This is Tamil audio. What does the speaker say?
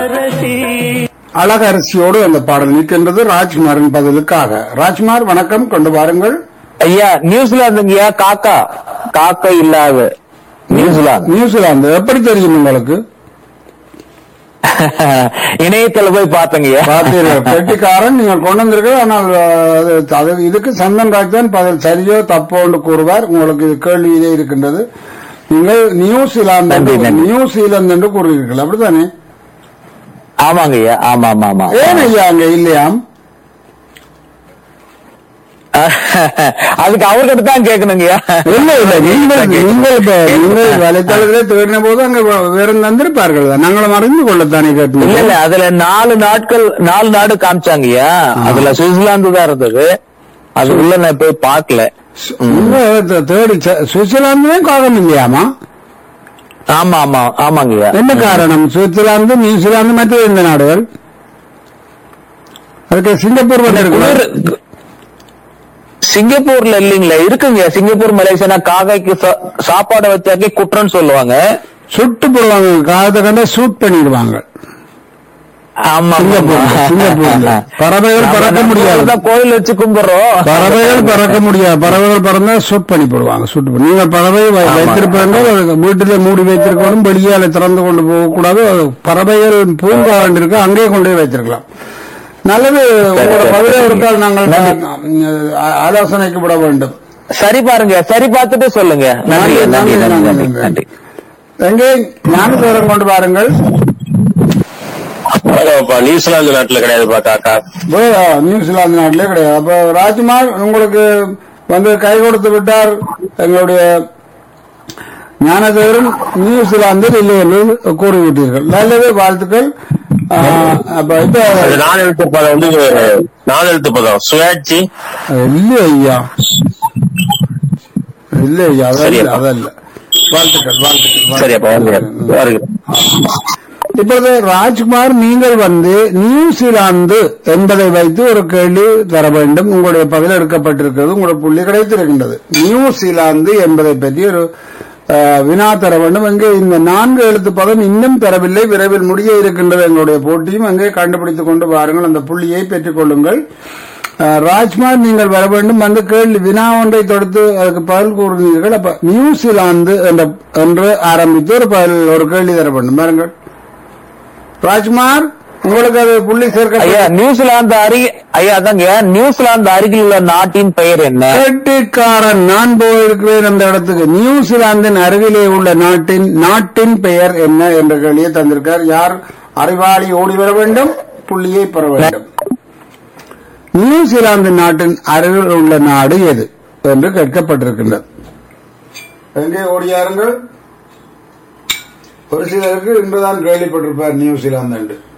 அழகரசியோடு அந்த பாடல் நிற்கின்றது ராஜ்குமாரின் பதிலுக்காக ராஜ்குமார் வணக்கம் கொண்டு வாருங்கள் ஐயா நியூசிலாந்துங்கய்யா காக்கா காக்கா இல்லாத நியூசிலாந்து நியூசிலாந்து எப்படி தெரியும் உங்களுக்கு இணையத்துல போய் பார்த்தங்கய்யா பார்த்தீர்கள் பெட்டிக்காரன் நீங்கள் கொண்டு வந்திருக்க ஆனால் அது அது இதுக்கு சந்தன் ராஜ் தான் பதில் சரியோ தப்போ என்று கூறுவார் உங்களுக்கு இது கேள்வியிலே இருக்கின்றது நீங்கள் நியூசிலாந்து நன்றி, என்று- நன்றி. நியூசிலாந்து என்று கூறுவீர்கள் அப்படித்தானே ஆமாங்கய்யா ஆமா ஆமா ஆமா ஏன் ஐயா அங்க இல்லையாம் அதுக்கு அவர்கிட்ட தான் கேட்கணுங்கய்யா இல்ல இல்ல நீங்கள் நீங்கள் இப்ப நீங்கள் வலைத்தளத்திலே தேடின போது அங்க வேற தந்திருப்பார்கள் தான். நாங்களும் அறிந்து கொள்ளத்தானே இல்ல கேட்டோம் இல்ல அதுல நாலு நாட்கள் நாலு நாடு காமிச்சாங்கய்யா அதுல சுவிட்சர்லாந்து தான் இருந்தது அது உள்ள நான் போய் பார்க்கல உங்க தே- தேடி ச- சுவிட்சர்லாந்துலயும் காகம் இல்லையாமா ஆமா ஆமா ஆமாங்கய்யா என்ன காரணம் சுவிட்சர்லாந்து நியூசிலாந்து மற்ற எந்த நாடுகள் அதுக்கு சிங்கப்பூர் வந்திருக்கு குளிர் சிங்கப்பூர்ல இல்லீங்களா இருக்குங்க சிங்கப்பூர் மலேசியா காக்காய்க்கு சா- சாப்பாடு வச்சாக்கி குற்றம்னு சொல்லுவாங்க சுட்டு போடுவாங்க காகத்தை கண்டா சூட் பண்ணிடுவாங்க ஆமா சிங்கப்பூர்ல, சிங்கப்பூர்ல. பறவைகள் பறக்க முடியாது. கோயில் வச்சு கும்பிடுறோம் பறவைகள் பறக்க முடியாது பறவைகள் பறந்தா சூட் பண்ணி போடுவாங்க சூட் பண்ணி நீங்க பறவை வை- ஆமா. வைத்திருப்பாங்க வீட்டில மூடி வைத்திருக்கணும் வெளியால திறந்து கொண்டு போகக்கூடாது அது பறவைகள் பூங்கா இருக்கு அங்கே கொண்டு போய் வைத்திருக்கலாம் நல்லது உங்களோட பதிலை ஒருக்கால் நாங்கள் ஆ- ஆலோசனைக்கு விட வேண்டும் சரி பாருங்க சரி பார்த்துட்டு சொல்லுங்க நன்றி நன்றி நன்றி நன்றி நன்றி எங்கே ஞானசேகரம் கொண்டு பாருங்கள் அதான்ப்பா, நியூசிலாந்து நாட்டுல கிடையாதுப்பா காக்கா ஓ, நியூசிலாந்து நாட்டிலே கிடையாது அப்ப ராஜ்குமார் உங்களுக்கு வந்து கை கொடுத்து விட்டார் எங்களுடைய ஞானதேவரும் நியூசிலாந்தில் இல்லை என்று கூறிவிட்டீர்கள் நல்லது வாழ்த்துக்கள் ஆ, அப்ப இப்ப அது நாலு எழுத்து பதம் வந்து நாலு எழுத்து பதம் சுயாட்சி இல்லை ஐயா இல்லை ஐயா அதல்ல சரியப்பா. அதல்ல வாழ்த்துக்கள் வாழ்த்துக்கள் சரியாப்பா வருகிறேன் வாழ்த்துக்கள். வருகிறேன் இப்பொழுது ராஜ்குமார் நீங்கள் வந்து நியூசிலாந்து என்பதை வைத்து ஒரு கேள்வி தர வேண்டும் உங்களுடைய பதில் எடுக்கப்பட்டிருக்கிறது உங்களுடைய புள்ளி கிடைத்திருக்கின்றது நியூசிலாந்து என்பதை பற்றி ஒரு அஹ், வினா தர வேண்டும் அங்கே இந்த நான்கு எழுத்து பதம் இன்னும் பெறவில்லை விரைவில் முடிய இருக்கின்றது எங்களுடைய போட்டியும் அங்கே கண்டுபிடித்துக் கொண்டு வாருங்கள் அந்த புள்ளியை பெற்றுக் கொள்ளுங்கள் அஹ், ராஜ்குமார் நீங்கள் வர வேண்டும் வந்து கேள்வி வினா ஒன்றை தொடுத்து அதுக்கு பதில் கூறுகிறீர்கள் அப்ப நியூசிலாந்து என்ற என்று ஆரம்பித்து ஒரு பதில் ஒரு கேள்வி தர வேண்டும் பாருங்கள் ராஜ்குமார் உங்களுக்கு அது புள்ளி சேர்க்க ஐயா நியூசிலாந்து அருகே ஐயா அதாங்க நியூசிலாந்து அருகில் உள்ள நாட்டின் பெயர் என்ன கேட்டுக்காரன் நான் போயிருக்கிறேன் அந்த இடத்துக்கு நியூசிலாந்தின் அருகிலே உள்ள நாட்டின் நாட்டின் பெயர் என்ன என்ற கேள்வியை தந்திருக்கார் யார் அறிவாளி ஓடி வர வேண்டும் புள்ளியை பெற வேண்டும் நியூசிலாந்து நாட்டின் அருகில் உள்ள நாடு எது என்று கேட்கப்பட்டிருக்கின்றது எங்கே ஓடியாருங்கள் ஒரு சிலருக்கு இன்றுதான் கேள்விப்பட்டிருப்பார் நியூசிலாந்து என்று